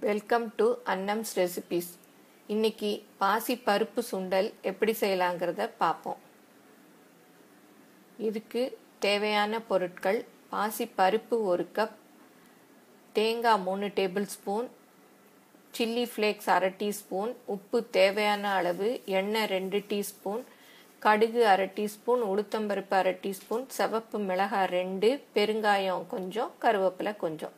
welcome to Annam's recipes இன்னைக்கு பாசி பருப்பு சுண்டல் எப்படி செய்யலாங்கிறத பார்ப்போம் இதுக்கு தேவையான பொருட்கள் பாசி பருப்பு ஒரு கப் தேங்காய் மூணு டேபிள் ஸ்பூன் சில்லி ஃப்ளேக்ஸ் அரை டீஸ்பூன் உப்பு தேவையான அளவு எண்ணெய் ரெண்டு டீஸ்பூன் கடுகு அரை டீஸ்பூன் உளுத்தம்பருப்பு அரை டீஸ்பூன் சிவப்பு மிளகாய் ரெண்டு பெருங்காயம் கொஞ்சம் கருவேப்பிலை கொஞ்சம்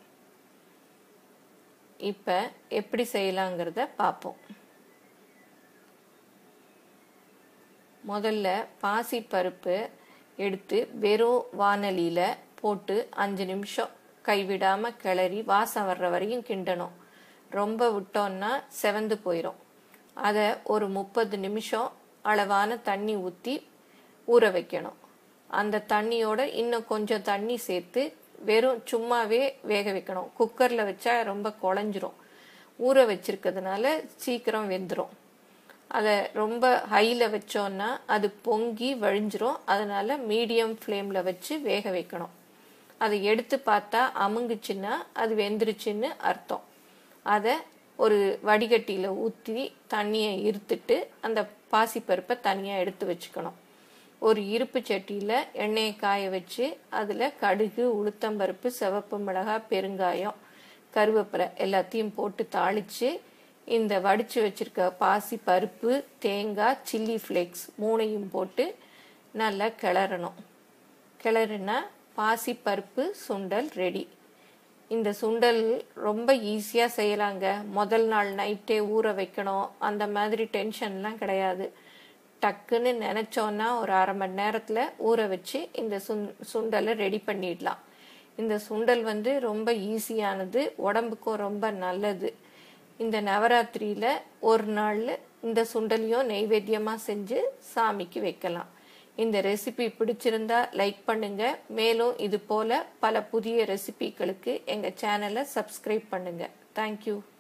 இப்போ எப்படி செய்யலாங்கிறத பார்ப்போம் முதல்ல பாசி பருப்பு எடுத்து வெறும் வானலியில் போட்டு அஞ்சு நிமிஷம் கைவிடாமல் கிளறி வாசம் வர்ற வரையும் கிண்டணும் ரொம்ப விட்டோன்னா செவந்து போயிடும் அதை ஒரு முப்பது நிமிஷம் அளவான தண்ணி ஊற்றி ஊற வைக்கணும் அந்த தண்ணியோட இன்னும் கொஞ்சம் தண்ணி சேர்த்து வெறும் சும்மாவே வேக வைக்கணும் குக்கரில் வச்சா ரொம்ப குழஞ்சிரும் ஊற வச்சிருக்கிறதுனால சீக்கிரம் வெந்துடும் அதை ரொம்ப ஹையில் வச்சோன்னா அது பொங்கி வழிஞ்சிரும் அதனால மீடியம் ஃப்ளேமில் வச்சு வேக வைக்கணும் அதை எடுத்து பார்த்தா அமுங்குச்சுன்னா அது வெந்துருச்சுன்னு அர்த்தம் அதை ஒரு வடிகட்டியில் ஊற்றி தண்ணியை இருத்துட்டு அந்த பாசிப்பருப்பை தனியாக எடுத்து வச்சுக்கணும் ஒரு இருப்பு சட்டியில் எண்ணெயை காய வச்சு அதில் கடுகு உளுத்தம்பருப்பு சிவப்பு மிளகாய் பெருங்காயம் கருவேப்பிலை எல்லாத்தையும் போட்டு தாளித்து இந்த வடித்து வச்சுருக்க பாசி பருப்பு தேங்காய் சில்லி ஃப்ளேக்ஸ் மூணையும் போட்டு நல்லா கிளறணும் கிளறுனா பாசி பருப்பு சுண்டல் ரெடி இந்த சுண்டல் ரொம்ப ஈஸியாக செய்யலாங்க முதல் நாள் நைட்டே ஊற வைக்கணும் அந்த மாதிரி டென்ஷன்லாம் கிடையாது டக்குன்னு நினச்சோன்னா ஒரு அரை மணி நேரத்தில் ஊற வச்சு இந்த சுண் சுண்டலை ரெடி பண்ணிடலாம் இந்த சுண்டல் வந்து ரொம்ப ஈஸியானது உடம்புக்கும் ரொம்ப நல்லது இந்த நவராத்திரியில் ஒரு நாளில் இந்த சுண்டலையும் நெய்வேத்தியமாக செஞ்சு சாமிக்கு வைக்கலாம் இந்த ரெசிபி பிடிச்சிருந்தா லைக் பண்ணுங்க மேலும் இது போல பல புதிய ரெசிபிகளுக்கு எங்கள் சேனலை சப்ஸ்கிரைப் பண்ணுங்க தேங்க்யூ